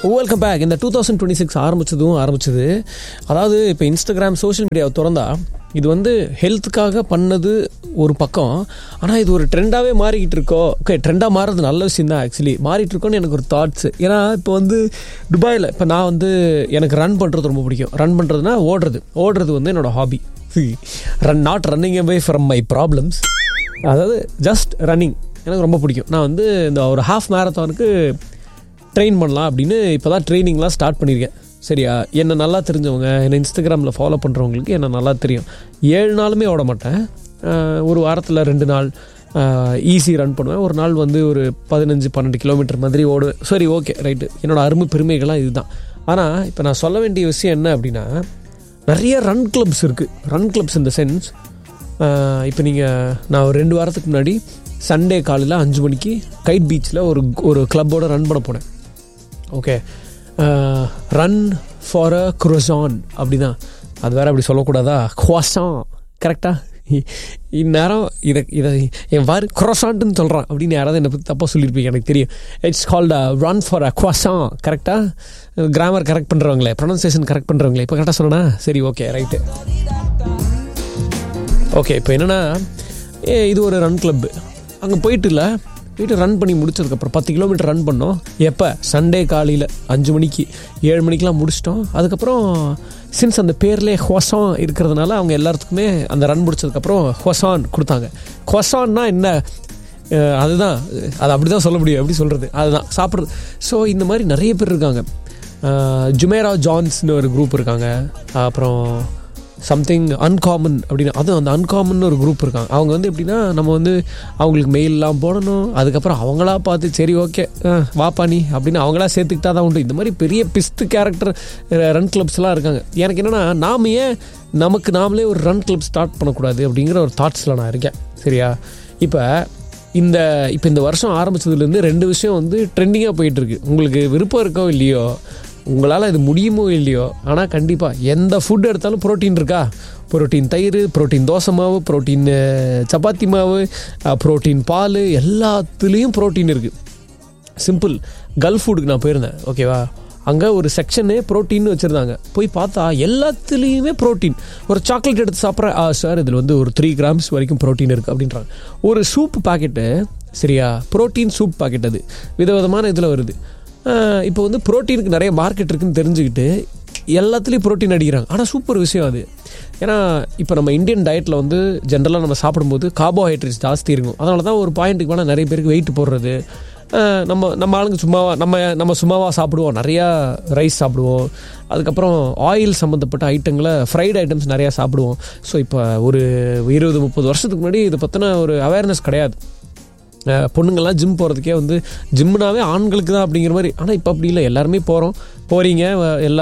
Welcome back இந்த two thousand twenty six ஆரம்பிச்சதும் ஆரம்பிச்சது அதாவது இப்போ இன்ஸ்டாகிராம் சோஷியல் மீடியாவை திறந்தா இது வந்து ஹெல்த்துக்காக பண்ணது ஒரு பக்கம் ஆனால் இது ஒரு ட்ரெண்டாகவே மாறிக்கிட்டு இருக்கோ ஓகே ட்ரெண்டாக மாறுறது நல்ல விஷயம் தான் ஆக்சுவலி மாறிட்டு இருக்கோன்னு எனக்கு ஒரு தாட்ஸ் ஏன்னா இப்போ வந்து துபாயில் இப்போ நான் வந்து எனக்கு ரன் பண்ணுறது ரொம்ப பிடிக்கும் ரன் பண்ணுறதுனா ஓடுறது ஓடுறது வந்து என்னோட hobby run not running away from my problems அதாவது ஜஸ்ட் ரன்னிங் எனக்கு ரொம்ப பிடிக்கும் நான் வந்து இந்த ஒரு ஹாஃப் மேரத்தானுக்கு ட்ரெயின் பண்ணலாம் அப்படின்னு இப்போ தான் ட்ரைனிங்லாம் ஸ்டார்ட் பண்ணியிருக்கேன் சரியா என்னை நல்லா தெரிஞ்சவங்க என்னை இன்ஸ்டாகிராமில் ஃபாலோ பண்ணுறவங்களுக்கு என்ன நல்லா தெரியும் ஏழு நாளுமே ஓட மாட்டேன் ஆஹ் ஒரு வாரத்தில் ரெண்டு நாள் ஈஸி ரன் பண்ணுவேன் ஒரு நாள் வந்து ஒரு பதினஞ்சு பன்னெண்டு கிலோமீட்டர் மாதிரி ஓடுவேன் சரி ஓகே ரைட்டு என்னோட அருமை பெருமைகள்லாம் இதுதான் ஆனால் இப்போ நான் சொல்ல வேண்டிய விஷயம் என்ன அப்படின்னா நிறைய ரன் கிளப்ஸ் இருக்குது ரன் கிளப்ஸ் இந்த சென்ஸ் இப்போ நீங்கள் நான் ஒரு ரெண்டு வாரத்துக்கு முன்னாடி சண்டே காலையில் அஞ்சு மணிக்கு கைட் பீச்சில் ஒரு ஒரு கிளப்போட ரன் பண்ண போனேன் okay run for a croissant அப்படிதான் அது வேற அப்படி சொல்லக்கூடாதா குவாசான் கரெக்டாக இந்நேரம் இதை இதை என் வாரு குரோசான்ட்டுன்னு சொல்கிறான் அப்படின்னு யாராவது என்னை பற்றி தப்பாக சொல்லியிருப்பீங்க எனக்கு தெரியும் it's called run for a croissant கரெக்டாக கிராமர் கரெக்ட் பண்ணுறவங்களே ப்ரொனன்சியேஷன் கரெக்ட் பண்ணுறவங்களே இப்போ கரெக்டாக சொன்னா சரி ஓகே ரைட்டு ஓகே இப்போ என்னென்னா இது ஒரு ரன் கிளப்பு அங்கே போயிட்டு இல்லை போயிட்டு ரன் பண்ணி முடிச்சதுக்கப்புறம் பத்து கிலோமீட்டர் ரன் பண்ணோம் எப்போ சண்டே காலையில் அஞ்சு மணிக்கு ஏழு மணிக்கெலாம் முடிச்சிட்டோம் அதுக்கப்புறம் சின்ஸ் அந்த பேர்லேயே ஹொசான் இருக்கிறதுனால அவங்க எல்லாத்துக்குமே அந்த ரன் முடிச்சதுக்கப்புறம் ஹொசான் கொடுத்தாங்க ஹொசான்னா என்ன அஹ் அதுதான் அது அப்படி தான் சொல்ல முடியும் எப்படி சொல்கிறது அதுதான் சாப்பிட்றது ஸோ இந்த மாதிரி நிறைய பேர் இருக்காங்க அஹ் ஜுமேரா ஜான்ஸ்னு ஒரு குரூப் இருக்காங்க அப்புறம் சம்திங் அன்காமன் அப்படின்னு அதுவும் அந்த அன்காமன் ஒரு குரூப் இருக்காங்க அவங்க வந்து எப்படின்னா நம்ம வந்து அவங்களுக்கு மெயிலெலாம் போடணும் அதுக்கப்புறம் அவங்களா பார்த்து சரி ஓகே வாப்பா நீ அப்படின்னு அவங்களா சேர்த்துக்கிட்டா தான் உண்டு இந்த மாதிரி பெரிய பிஸ்து கேரக்டர் ரன் கிளப்ஸ்லாம் இருக்காங்க எனக்கு என்னென்னா நாம் ஏன் நமக்கு நாமளே ஒரு ரன் கிளப் ஸ்டார்ட் பண்ணக்கூடாது அப்படிங்கிற ஒரு தாட்ஸில் நான் இருக்கேன் சரியா இப்போ இந்த இப்போ இந்த வருஷம் ஆரம்பிச்சதுலேருந்து ரெண்டு விஷயம் வந்து ட்ரெண்டிங்காக போயிட்டுருக்கு உங்களுக்கு விருப்பம் இருக்கோ இல்லையோ உங்களால் இது முடியுமோ இல்லையோ ஆனால் கண்டிப்பாக எந்த ஃபுட் எடுத்தாலும் புரோட்டீன் இருக்கா புரோட்டீன் தயிர் புரோட்டீன் தோசை மாவு புரோட்டீன் சப்பாத்தி மாவு புரோட்டீன் பால் எல்லாத்துலேயும் புரோட்டீன் இருக்குது சிம்பிள் கல்ஃப் ஃபுட்டுக்கு நான் போயிருந்தேன் ஓகேவா அங்கே ஒரு செக்ஷனே ப்ரோட்டீன் வச்சுருந்தாங்க போய் பார்த்தா எல்லாத்துலேயுமே ப்ரோட்டீன் ஒரு சாக்லேட் எடுத்து சாப்பிட்ற ஆ சார் இதில் வந்து ஒரு த்ரீ கிராம்ஸ் வரைக்கும் ப்ரோட்டீன் இருக்குது அப்படின்றாங்க ஒரு சூப் பாக்கெட்டு சரியா ப்ரோட்டீன் சூப் பாக்கெட் அது விதவிதமான இதில் வருது இப்போ வந்து ப்ரோட்டீனுக்கு நிறைய மார்க்கெட் இருக்குன்னு தெரிஞ்சுக்கிட்டு எல்லாத்துலேயும் ப்ரோட்டீன் அடிக்கிறாங்க ஆனால் சூப்பர் விஷயம் அது ஏன்னா இப்போ நம்ம இந்தியன் டயட்டில் வந்து ஜென்ரலாக நம்ம சாப்பிடும்போது கார்போஹைட்ரேட்ஸ் ஜாஸ்தி இருக்கும் அதனால தான் ஒரு பாயிண்ட்டுக்கு வேணால் நிறைய பேருக்கு வெயிட் போடுறது நம்ம நம்ம ஆளுங்க சும்மாவா நம்ம நம்ம சும்மாவாக சாப்பிடுவோம் நிறையா ரைஸ் சாப்பிடுவோம் அதுக்கப்புறம் ஆயில் சம்மந்தப்பட்ட ஐட்டங்களை ஃப்ரைட் ஐட்டம்ஸ் நிறையா சாப்பிடுவோம் ஸோ இப்போ ஒரு இருபது முப்பது வருஷத்துக்கு முன்னாடி இதை பற்றின ஒரு அவேர்னஸ் கிடையாது பொண்ணுங்கள்லாம் ஜிம் போகிறதுக்கே வந்து ஜிம்னாவே ஆண்களுக்கு தான் அப்படிங்கிற மாதிரி ஆனால் இப்போ அப்படி இல்லை எல்லாருமே போகிறோம் போகிறீங்க எல்லா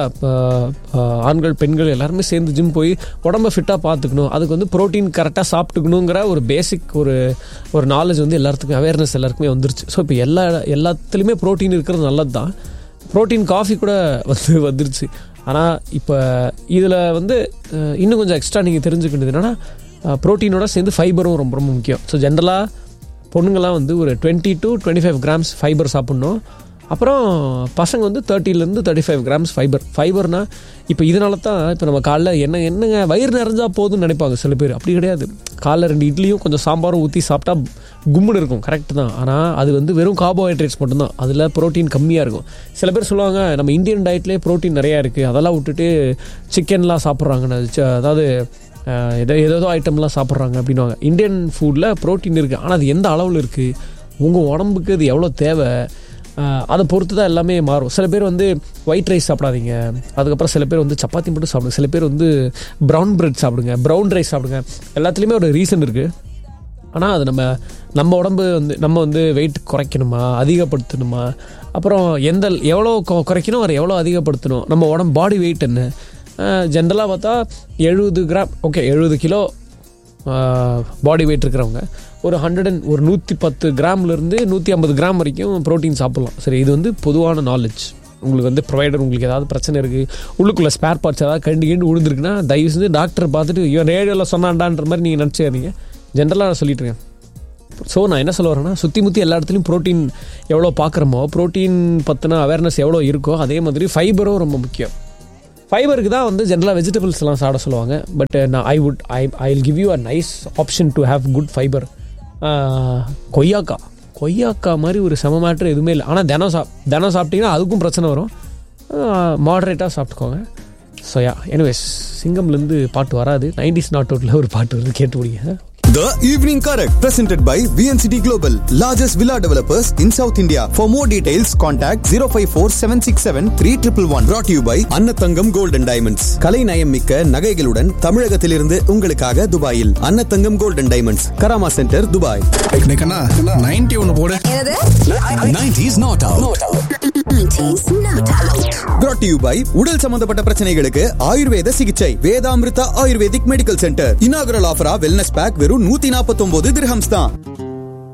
ஆண்கள் பெண்கள் எல்லாருமே சேர்ந்து ஜிம் போய் உடம்ப ஃபிட்டாக பார்த்துக்கணும் அதுக்கு வந்து ப்ரோட்டீன் கரெக்டாக சாப்பிட்டுக்கணுங்கிற ஒரு பேசிக் ஒரு ஒரு நாலேஜ் வந்து எல்லாத்துக்கும் அவேர்னஸ் எல்லாருக்குமே வந்துருச்சு ஸோ இப்போ எல்லா எல்லாத்துலேயுமே ப்ரோட்டீன் இருக்கிறது நல்லது தான் ப்ரோட்டீன் காஃபி கூட வந்து வந்துருச்சு ஆனால் இப்போ இதில் வந்து இன்னும் கொஞ்சம் எக்ஸ்ட்ரா நீங்கள் தெரிஞ்சுக்கிட்டது என்னென்னா ப்ரோட்டீனோட சேர்ந்து ஃபைபரும் ரொம்ப ரொம்ப முக்கியம் ஸோ ஜென்ரலாக பொண்ணுங்கள்லாம் வந்து ஒரு twenty to twenty five grams fibre சாப்பிட்ணும் அப்புறம் பசங்க வந்து தேர்ட்டிலேருந்து தேர்ட்டி ஃபைவ் கிராம்ஸ் ஃபைபர் ஃபைபர்னா இப்போ இதனால தான் இப்போ நம்ம காலைல என்ன என்னங்க வயிறு நிறைஞ்சா போதும்னு நினைப்பாங்க சில பேர் அப்படி கிடையாது காலைல ரெண்டு இட்லியும் கொஞ்சம் சாம்பாரும் ஊற்றி சாப்பிட்டா கும்முன்னு இருக்கும் கரெக்ட் தான் ஆனால் அது வந்து வெறும் கார்போஹைட்ரேட்ஸ் மட்டும்தான் அதில் ப்ரோட்டீன் கம்மியாக இருக்கும் சில பேர் சொல்லுவாங்க நம்ம இந்தியன் டயட்லேயே ப்ரோட்டீன் நிறையா இருக்குது அதெல்லாம் விட்டுட்டு சிக்கன்லாம் சாப்பிட்றாங்கன்னு அதாவது எதோ ஏதோ ஐட்டம்லாம் சாப்பிட்றாங்க அப்படின்வாங்க இந்தியன் ஃபுட்டில் ப்ரோட்டீன் இருக்குது ஆனால் அது எந்த அளவில் இருக்குது உங்கள் உடம்புக்கு அது எவ்வளோ தேவை அதை பொறுத்து தான் எல்லாமே மாறும் சில பேர் வந்து ஒயிட் ரைஸ் சாப்பிடாதீங்க அதுக்கப்புறம் சில பேர் வந்து சப்பாத்தி மட்டும் சாப்பிடுங்க சில பேர் வந்து ப்ரௌன் பிரெட் சாப்பிடுங்க ப்ரௌன் ரைஸ் சாப்பிடுங்க எல்லாத்துலேயுமே ஒரு ரீசன் இருக்குது ஆனால் அது நம்ம நம்ம உடம்பு வந்து நம்ம வந்து வெயிட் குறைக்கணுமா அதிகப்படுத்தணுமா அப்புறம் எந்த எவ்வளோ குறைக்கணும் அதை எவ்வளோ அதிகப்படுத்தணும் நம்ம உடம்பு பாடி வெயிட் என்ன ஜென்ரலாக பார்த்தா எழுபது கிராம் ஓகே எழுபது கிலோ பாடி வெயிட் இருக்கிறவங்க ஒரு ஹண்ட்ரட் அண்ட் ஒரு நூற்றி பத்து கிராம்லேருந்து நூற்றி ஐம்பது கிராம் வரைக்கும் ப்ரோட்டீன் சாப்பிட்லாம் சரி இது வந்து பொதுவான நாலேஜ் உங்களுக்கு வந்து ப்ரொவைடர் உங்களுக்கு ஏதாவது பிரச்சனை இருக்குது உள்ளுக்குள்ளே ஸ்பேர் பார்ட்ஸ் ஏதாவது கண்டு கண்டு விழுந்துருக்குன்னா தயவு செஞ்சு டாக்டர் பார்த்துட்டு இவன் ரேடியோவில் சொன்னான்டான்ற மாதிரி நீங்கள் நினச்சிக்காதீங்க ஜென்ரலாக நான் சொல்லிட்டு இருக்கேன் ஸோ நான் என்ன சொல்ல வரேன்னா சுற்றி முற்றி எல்லா இடத்துலையும் ப்ரோட்டீன் எவ்வளோ பார்க்குறோமோ ப்ரோட்டீன் பற்றின அவேர்னஸ் எவ்வளோ இருக்கோ அதே மாதிரி ஃபைபரும் ரொம்ப முக்கியம் ஃபைபருக்கு தான் வந்து ஜென்ரலாக வெஜிடபிள்ஸ்லாம் சாப்பிட சொல்லுவாங்க பட் நான் I would I I will give you a nice option to have good fibre கொய்யாக்கா கொய்யாக்கா மாதிரி ஒரு செம மேட்ரு எதுவுமே இல்லை ஆனால் தினம் சாப் தினம் சாப்பிட்டீங்கன்னா அதுக்கும் பிரச்சனை வரும் மாடரேட்டாக சாப்பிட்டுக்கோங்க ஸோ யா எனிவேஸ் சிங்கம்லேருந்து பாட்டு வராது நைன்டிஸ் நாட் அவுட்டில் ஒரு பாட்டு வருது கேட்டு முடியுங்க The Evening Correct, presented by VNCT Global, largest villa developers in South India. For more details, contact 054 767 3111. Brought to you by அன்னத்தங்கம் Gold and Diamonds. கலை நயம் மிக்க நகைகளுடன் தமிழகத்திலிருந்து உங்களுக்காக துபாயில் Annathangam Gold and Diamonds, Karama centre Dubai கண்ணா நைன்டி ஒன்னு போடு என்னது 90s not out. 90s not out. brought to you by உடல் சம்பந்தப்பட்ட பிரச்சனைகளுக்கு ஆயுர்வேத சிகிச்சை Vedamrutha ayurvedic medical centre inaugural ஆஃபரா வெல்னஸ் பேக் வெறும் நூத்தி நாற்பத்தி ஒன்பது திரஹம்ஸ் தான்